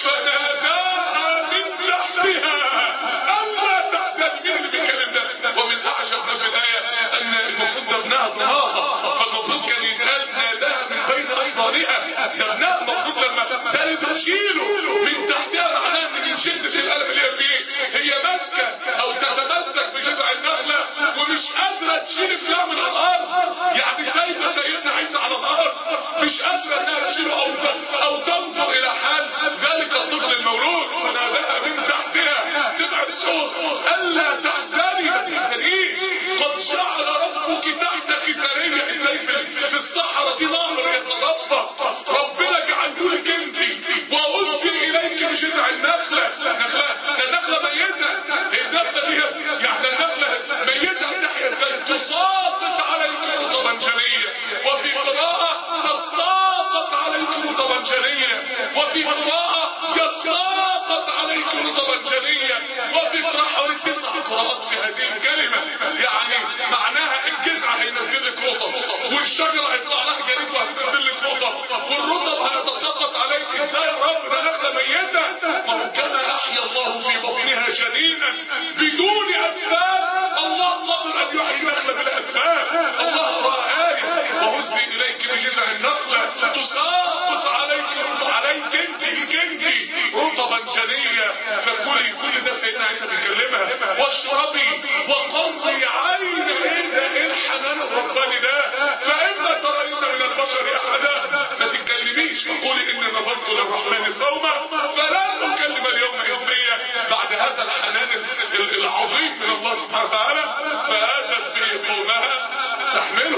فناداها من تحتها الا تحزن مين اللي بيتكلم ده ومن اعجب ما في الايه ان المفروض ده ابنها طلاقه فالمفروض كان يتقال ناداها من بين احضانها ده ابنها المفروض لما تلد تشيله من تحتها معناها ان من شده الالم اللي هي فيه هي ماسكه او تتمسك بجذع النخله ومش قادره تشيل ابنها من على الارض يعني سايبه سيدنا عيسى على الارض مش قادره انها تشيله او او تنظر الى حال ذلك الطفل المولود فناداها من تحتها سمعت صوت الا تحزني ما تحزنيش قد جعل ربك تحتك سريه ازاي في, في الصحراء دي نهر يتدفق ربنا جعله لك انت وانزل اليك بجذع النخله نخله ده النخله ميته النخله دي يعني النخله ميته تحيا ازاي تساقط عليك رطبا جنيه وفي قراءه تساقط عليك رطبا جنيه وفي قراءه يساقط عليك رطبا جنيه وفي قراءه حوالي تسع قراءات في هذه الكلمه يعني معناها الجذع هينزل لك رطب والشجره هيطلع لها جريد وهتنزل لك رطب والرطب هيتساقط عليك ازاي يا رب ده نخله ميته ما هو كما احيا الله في بطنها جنينا بدون اسباب الله قادر ان يحيي النخله بلا اسباب الله راى ايه وهزي اليك بجذع النخله تساقط عليك رطب عليك انت انت رطبا جنيا فكلي كل ده سيدنا عيسى بيكلمها واشربي وقري عين ايه ده ايه الحنان الرباني ده فاما ترين من البشر احدا ما تتكلميش فقولي اني نظرت للرحمن صوما فلن اكلم اليوم انسيا بعد هذا الحنان العظيم من الله سبحانه وتعالى فاتت به قومها تحمل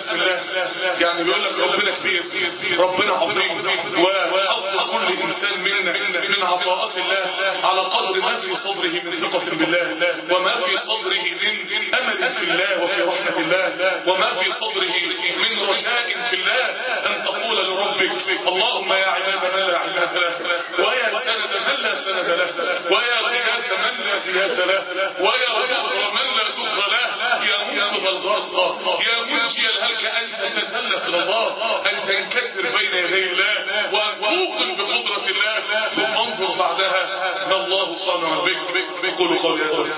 الامل في الله يعني بيقول لك ربنا كبير ربنا عظيم وحظ كل انسان منا من عطاءات الله على قدر ما في صدره من ثقة بالله وما في صدره من امل في الله وفي رحمة الله وما في صدره من رجاء في الله ان تقول لربك اللهم يا عباد من لا عباد له ويا سند من لا سند له ويا غياث من لا غياث له ويا ذخر من لا ذخر له يا منقذ الغرق يا منجي الهلك ان تتسلف الى الله ان تنكسر بين يدي الله وان توقن بقدرة الله ثم انظر بعدها ما الله صانع بك قولوا قولي هذا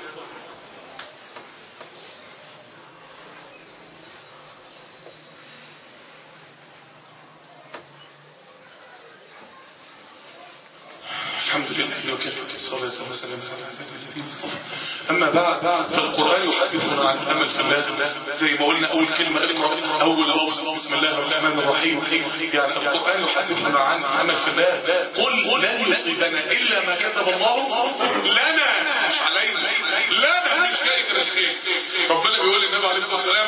الحمد لله وكفى صلاة وسلام على عباده الذين اصطفى أما بعد فالقرآن يحدثنا عن الأمل في الله زي ما قلنا أول كلمة اقرأ أول لفظ بسم الله الرحمن الرحيم يعني القرآن يحدثنا عن الأمل في الله قل لن يصيبنا إلا ما كتب الله لنا مش علينا لنا مش جاي غير الخير ربنا بيقول للنبي عليه الصلاة والسلام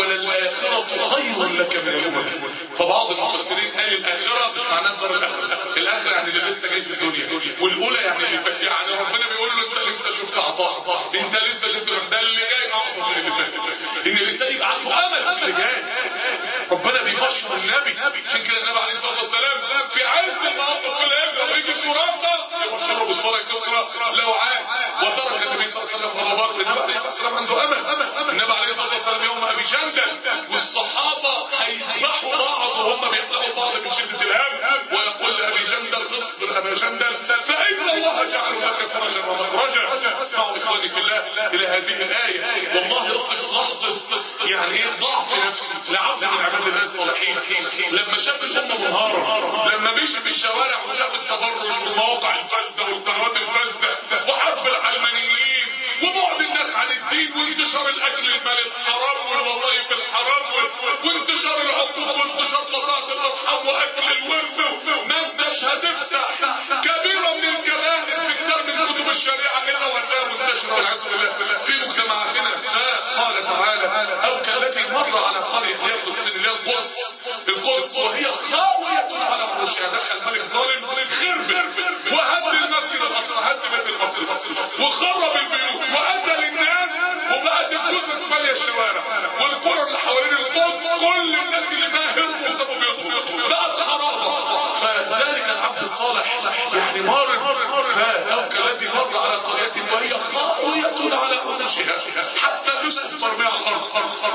وللآخرة خير لك من الأولى فبعض المفسرين قال الآخرة مش معناها الدار الآخرة الآخرة يعني اللي لسه جاي في الدنيا والاولى يعني اللي فات يعني ربنا بيقول له انت لسه شفت عطاء انت لسه شفت ده اللي جاي اعظم من اللي فات ان الانسان يبقى عنده امل في اللي جاي ربنا بيبشر النبي عشان كده النبي عليه الصلاه والسلام في عز المواقف في الهجره ويجي سراقه يبشره بصوره كسرى لو عاد وترك النبي صلى الله عليه وسلم ابو بكر النبي عليه الصلاه والسلام عنده امل النبي عليه الصلاه والسلام يوم ابي جندل والصحابه هيذبحوا بعض وهم بيقتلوا بعض من شده الهم ويقول لابي جندل اصبر ابا جندل فإن الله جعل لك فرجا ومخرجا اسمعوا إخواني في الله إلى هذه الآية والله يصف لحظة يعني ايه ضعف نفسي لعبد من عباد الله الصالحين لما شاف الأمة منهارة لما مشي في الشوارع وشاف التبرج والمواقع الفاسدة والقنوات الفاسدة وحرب العلمانيين وبعد الناس عن الدين وانتشار الأكل المال الحرام والوظائف الحرام وانتشار العقوق وانتشار قطاعة الأرحام وأكل الورث ما انتش هتفتح كبيرة من الكبائر في كتاب من كتب الشريعة إلا وأنها منتشرة والعياذ بالله في مجتمعاتنا قال تعالى أو كالتي مر على قرية هي فلسطين اللي هي القدس القدس وهي خاوية على عروشها دخل ملك ظالم خرب وهد المسجد الأقصى هد بيت المقدس وخرب البيوت وأدى للناس وبقت الجثث مالية الشوارع والقرى اللي حوالين القدس كل الناس اللي فيها هربوا وسابوا بيوتهم بقت خرابة فذلك العبد الصالح يعني مار أو كالذي مر على قرية وهي خاوية على عروشها حتى تسقط مرمية على الأرض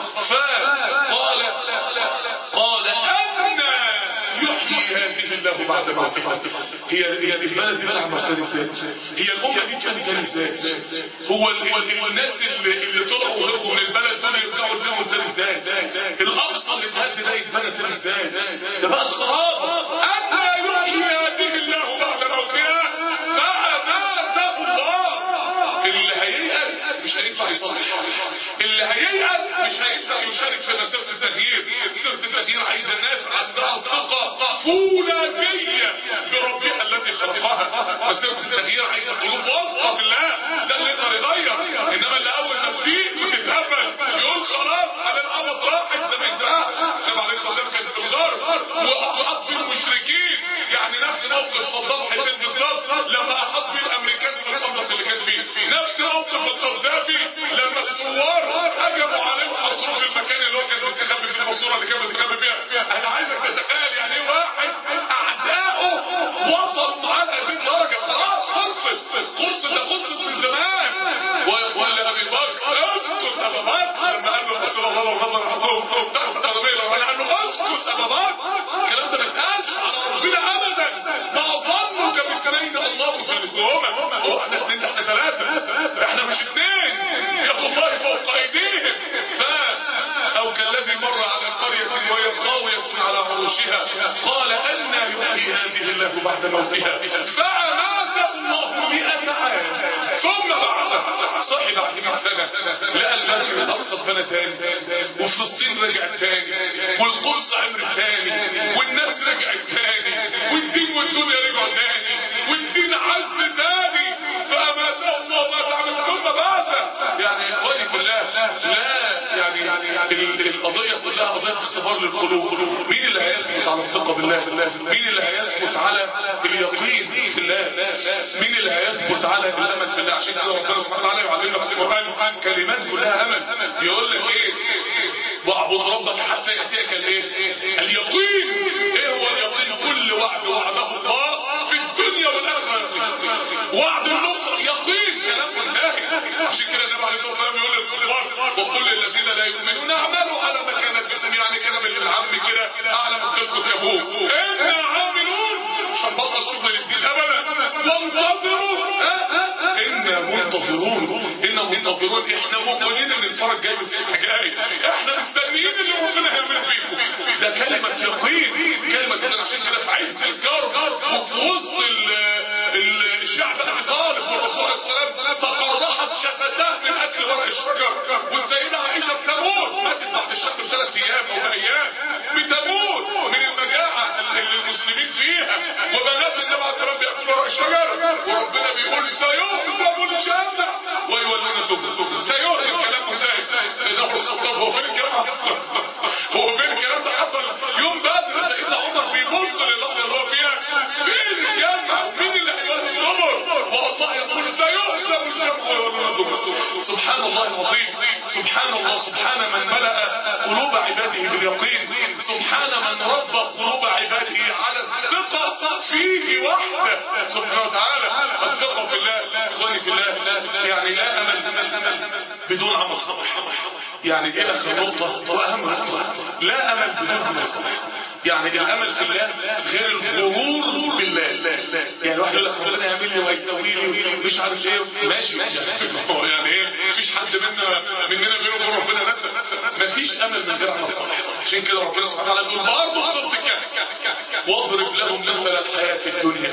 فقال قال أن يحيي هذه الله بعد موتها هي هي البلد دي اتعمرت تاني ازاي؟ هي الأمة دي اتبنت تاني ازاي؟ هو ال- ال- الناس اللي, اللي طلعوا وهربوا من البلد دول يرجعوا يرجعوا تاني ازاي؟ الأقصى اللي اتهد ده يتبنى تاني ازاي؟ ده بقى خراب أن يحيي هذه الله بعد موتها فأماته الله اللي هييأس مش هينفع يصلي اللي هييأس مش هينفع يشارك في مسيرة التغيير مسيرة التغيير عايز الناس عندها ثقة فولاذية بربها الذي خلقها مسيرة التغيير عايز قلوب واثقة في الله ده اللي يقدر يغير انما اللي اول ما تضيق وتتقفل يقول خلاص على العبط راحت ده ما ينفعش النبي عليه الصلاه والسلام كان في الغار واحاط بالمشركين يعني نفس موقف صدام حسين بالظبط لما احاط بيه الامريكان في الخندق اللي كان فيه نفس موقف القذافي لما الثوار هجموا عليه وحصروه في المكان اللي هو كان مستخبي في الماسوره اللي كان مستخبي فيها انا عايزك تتخيل يعني ايه واحد اعدائه وصلوا معاه لهذه الدرجه خلاص خلصت خلصت ده خلصت من زمان ويقول لابي بكر اسكت ابا بكر لما قال له رسول الله والنظر عندهم تحت قدمي لو انا قال له اسكت ابا بكر الكلام ده ما يتقالش على ربنا ابدا ما ظنك باثنين الله ثالثهما هو احنا اثنين احنا ثلاثه احنا مش اثنين يد الله فوق ايديهم ف او كالذي مر على قريه وهي خاويه على عروشها قال ان يحيي هذه الله بعد موتها فاماته الله مئة عام ثم بعثه صحي بعد 100 سنه لقى المسجد الاقصى اتبنى تاني وفلسطين رجعت تاني والقدس عمرت تاني والناس رجعت تاني والدين والدنيا رجعوا تاني والدين عز تاني فاماته الله ما تعمل ثم بعثه يعني يا اخواني في الله لا يعني ال- القضيه كلها قضيه اختبار للقلوب مين اللي هيثبت على الثقه بالله مين اللي هيثبت على اليقين في الله مين اللي هيثبت على الامل في الله عشان كده ربنا سبحانه وتعالى يعلمنا في القران كلمات كلها امل يقول لك ايه واعبد ربك حتى ياتيك الايه اليقين ايه هو اليقين كل وعد وعده الله في الدنيا والاخره يقين وعد النصر يقين كلام منتهي عشان كده النبي عليه الصلاه والسلام يقول للكفار وكل الذين لا يؤمنون اعملوا على مكانتكم يعني كلام العم كده اعلى مثلكم كابوه انا عاملون مش هنبطل شغل للدين ابدا وانتظروا ها؟ انا منتظرون انا منتظرون احنا موقنين ان الفرج جاي من فيك جاي احنا مستنيين اللي ربنا هيعمله فيكم ده كلمه يقين كلمه كده عشان كده في عز الكرب وفي وسط ال- ال- الشعب ابي طالب والرسول عليه السلام تقرحت شفتاه من اكل ورق الشجر والسيده عائشه بتموت ماتت بعد الشهر بثلاث ايام او بايام بتموت من المجاعه اللي المسلمين فيها وبنات النبي عليه الصلاه والسلام بياكلوا ورق الشجر وربنا بيقول سيهزم الجمع ويولون الدبر سيهزم كلام منتهي سيدنا عمر الخطاب هو فين الكلام حصل هو فين الكلام ده حصل يوم بدر سيدنا عمر بيبص للحظه اللي هو فيها فين الجمع ومين اللي هيولي الدبر والله يقول سيهزم الجمع ويولون الدبر سبحان الله العظيم سبحان الله سبحان من ملأ قلوب عباده باليقين سبحان من ربى قلوب عباده على الثقة فيه وحده سبحانه وتعالى الثقة في الله اخواني في الله يعني لا امل بدون عمل صالح يعني دي اخر نقطة واهم نقطة لا امل بدون عمل صالح يعني الامل في الله غير الغرور بالله يعني الواحد يقول لك ربنا يعمل لي وهيسوي لي مش عارف ايه ماشي هو يعني ايه مفيش حد منا مننا بينه وبين ربنا نسب مفيش امل من غير عمل صالح عشان كده ربنا سبحانه وتعالى بيقول برضه صوت الكهف واضرب لهم مثل الحياة الدنيا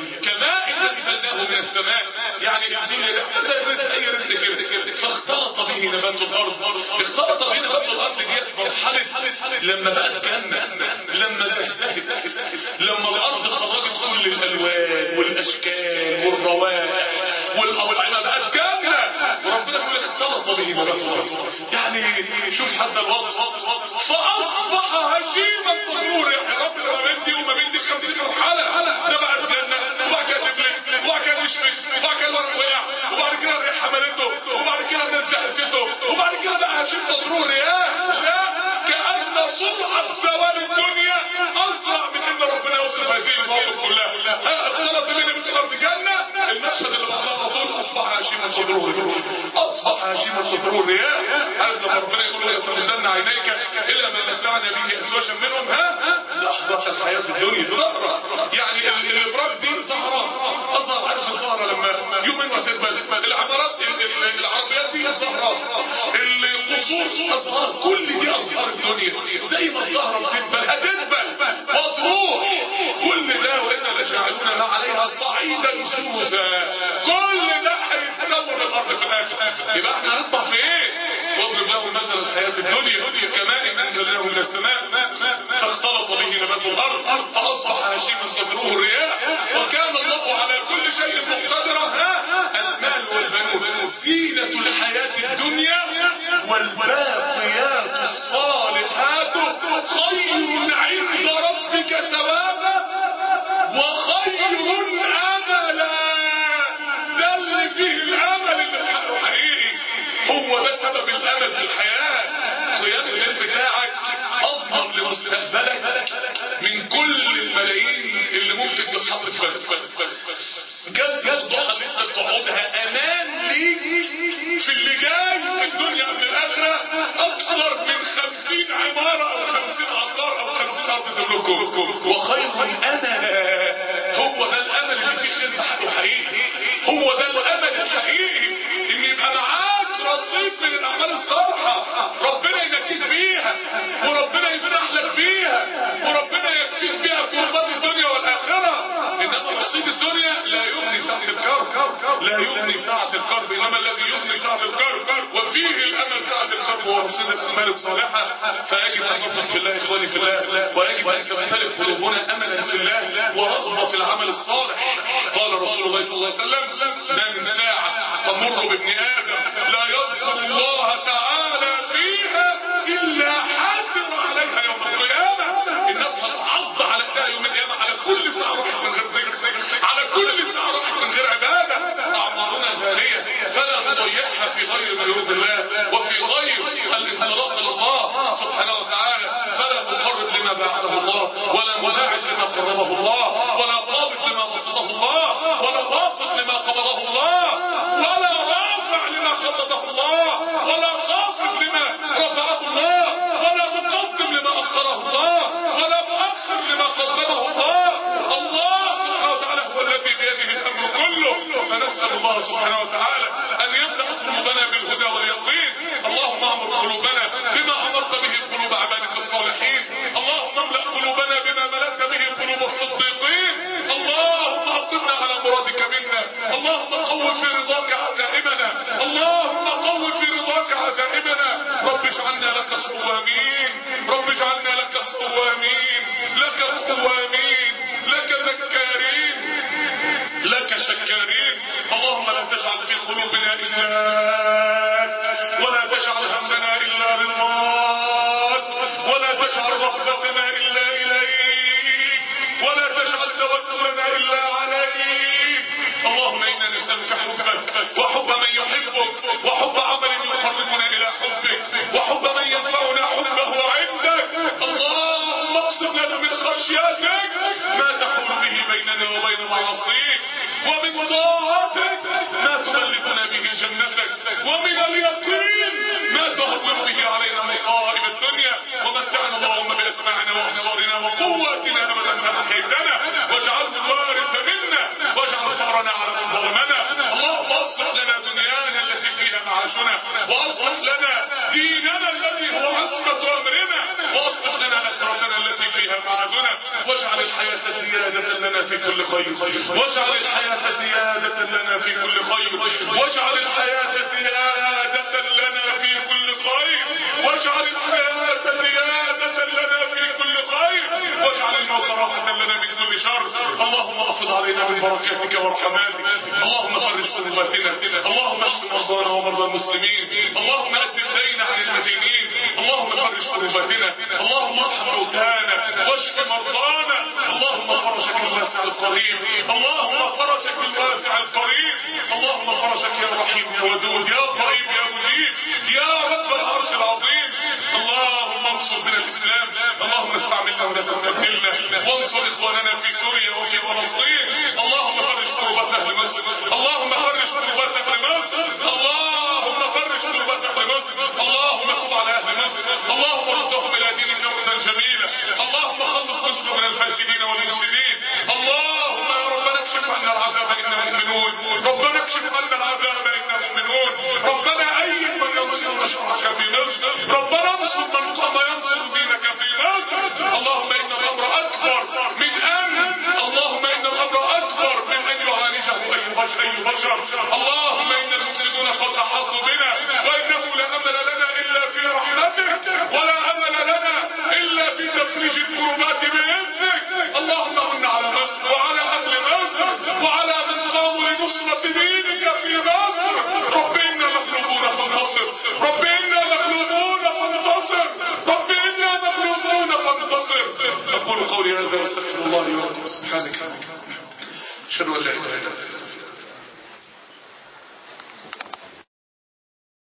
كماء انزلناه من السماء يعني الدنيا ده زي رزق اي رزق كده فاختلط به نبات الارض اختلط به نبات الارض دي مرحلة لما بقت جنة لما زهزهت لما الارض خرجت كل الالوان والاشكال والروائح والاطعمة بقت جنة وربنا بيقول اختلط به نبات الارض يعني شوف حتى الوصف فاصبح هشيما مغرور يا رب لما بدي وما بدي 50 مرحلة ده بقى الجنة وبعد كده دبلت وبعد كده نشفت وبعد كده الورق وقع وبعد كده الريح حملته وبعد كده الناس دهسته وبعد كده بقى هشيم مغرور يا لا كأن سرعة زوال الدنيا أسرع من إن ربنا يوصف هذه المواقف كلها ها اختلط بين مثل الأرض جنة المشهد اللي بعدها على طول أصبح هشيما مغرور أصبح هشيما مغرور يا عارف لما ربنا يقول ولا تمدن عينيك إلى ما متعنا به أزواجا منهم ها زهرة الحياة الدنيا زهرة يعني ال- الإبراج دي زهرة أزهر عارف الزهرة لما يومين وتقبل العمارات ال- ال- العربيات دي زهرات القصور أزهار كل دي أزهار الدنيا زي ما الزهرة بتقبل هتقبل وتروح كل ده وإنا لجعلون ما عليها صعيدا سوسا كل ده هيتسوى بالأرض في الآخر يبقى احنا هنطبع في إيه؟ واضرب له مثل الحياة الدنيا كماء أنزل له من السماء فاختلط به نبات الأرض فأصبح هشيما تدروه الرياح وكان الله على كل شيء مقتدرا ها المال والبنون زينة الحياة الدنيا والباقيات الصالحات خير عند ربك ثوابا وخير املا ده اللي فيه الامل اللي حقه حقيقي هو ده سبب الامل في الحياه قيام الليل بتاعك اضمن لمستقبلك من كل الملايين اللي ممكن تتحط في بالك جلسة الضحى اللي انت بتقعدها امان ليك في اللي جاي في الدنيا قبل الاخرة اكتر من خمسين عمارة او خمسين عقار او خمسين ارض تملكهم وخير انا هو ده الامل اللي فيه خير حقه حقيقي هو ده الامل الحقيقي ان يبقى معاك رصيد من الاعمال الصالحة ربنا ينجيك بيها وربنا يفتح لك بيها وربنا يكفيك بيها كربات الدنيا والاخرة انما رصيد الدنيا لا يغني ساعة الكرب لا يغني ساعة الكرب انما الذي يغني ساعة الكرب وفيه الامل ساعة الكرب هو رصيد الاعمال الصالحة فيجب ان نثق في الله اخواني في الله ويجب ان تمتلئ قلوبنا املا في الله ورغبة في العمل الصالح قال رسول الله صلى الله عليه وسلم ما من ساعة تمر بابن ادم لا يذكر الله تعالى فيها الا باعده الله ولا مباعد لما قربه الله ولا قابض لما بسطه الله ولا باسط لما قبضه الله ولا رافع لما خفضه الله ولا خافض لما رفعه الله ولا مقدم لما اخره الله ولا مؤخر لما قدمه الله الله سبحانه وتعالى هو الذي بيده الامر كله فنسال الله سبحانه وتعالى ان يملا قلوبنا بالهدى واليقين اللهم امر قلوبنا بما امرت به قلوب عبادك الصالحين اللهم املا قلوبنا بما ملأت به قلوب الصديقين اللهم اقمنا على مرادك منا اللهم قو في رضاك عزائمنا اللهم قو في رضاك عزائمنا رب اجعلنا لك صوامين رب اجعلنا لك صوامين لك قوامين لك ذكارين لك شكارين اللهم لا تجعل في قلوبنا إلاك ولا تجعل همنا إلا رضاك ولا تجعل رغبتنا إلا إليك ولا تجعل توكلنا إلا عليك اللهم إنا نسألك حبك وحب من يحبك وحب عمل يقربنا إلى حبك وحب من ينفعنا حبه عندك اللهم اقسم لنا من خشيتك ما تحول به بيننا وبين معاصيك ومن طاعتك ما تبلغنا به جنتك ومن اليقين ما تهون به علينا مصائب الدنيا ومتعنا اللهم باسماعنا وابصارنا وقواتنا ابدا ما احييتنا واجعله الوارث منا واجعل ثارنا على من ظلمنا اللهم اصلح لنا دنيانا التي فيها معاشنا واصلح لنا ديننا الذي هو عصمة امرنا واصلح لنا اخرتنا التي فيها معادنا واجعل الحياة زيادة لنا في كل خير واجعل الحياة زيادة لنا في كل خير واجعل الحياة زيادة لنا في كل خير واجعل الحياة زيادة لنا في كل خير واجعل الموت راحة لنا من كل شر اللهم افض علينا من بركاتك ورحماتك اللهم فرج كرباتنا اللهم اشف مرضانا ومرضى المسلمين اللهم اد الدين عن المدينين اللهم فرج كرباتنا اللهم ارحم موتانا واشف مرضانا اللهم فرجك الواسع القريب اللهم فرجك الواسع القريب اللهم فرجك يا رحيم يا ودود يا قريب يا مجيب يا رب العرش العظيم اللهم انصر بنا الاسلام اللهم استعملنا ولا تستبدلنا وانصر اخواننا في سوريا وفي فلسطين اللهم فرج كربات اهل مصر اللهم فرج كربات اهل مصر اللهم فرج كربات اهل مصر اللهم تب على اهل مصر اللهم ردهم الى دينك ردا جميلا اللهم خلص مصر من الفاسدين والمفسدين اللهم يا ربنا اكشف عنا العذاب انا مؤمنون ربنا اكشف عنا العذاب انا مؤمنون ربنا ايد من ينصر شرعك في مصر ربنا انصر من قام ينصر دينك في مصر اللهم ان الامر اكبر من ان اللهم ان الامر اكبر من ان يعالجه اي بشر اي بشر اللهم ان المفسدون قد احاطوا بنا وانه لا امل لنا الا في رحمتك ولا امل لنا الا في تفريج الكربات باذنك اللهم من على مصر وعلى اهل مصر وعلى من قاموا لنصرة دينك في مصر رب انا مغلوبون فانتصر رب انا مغلوبون فانتصر رب انا مغلوبون فانتصر اقول قولي هذا واستغفر الله لي ولكم سبحانك اشهد ان لا اله الا انت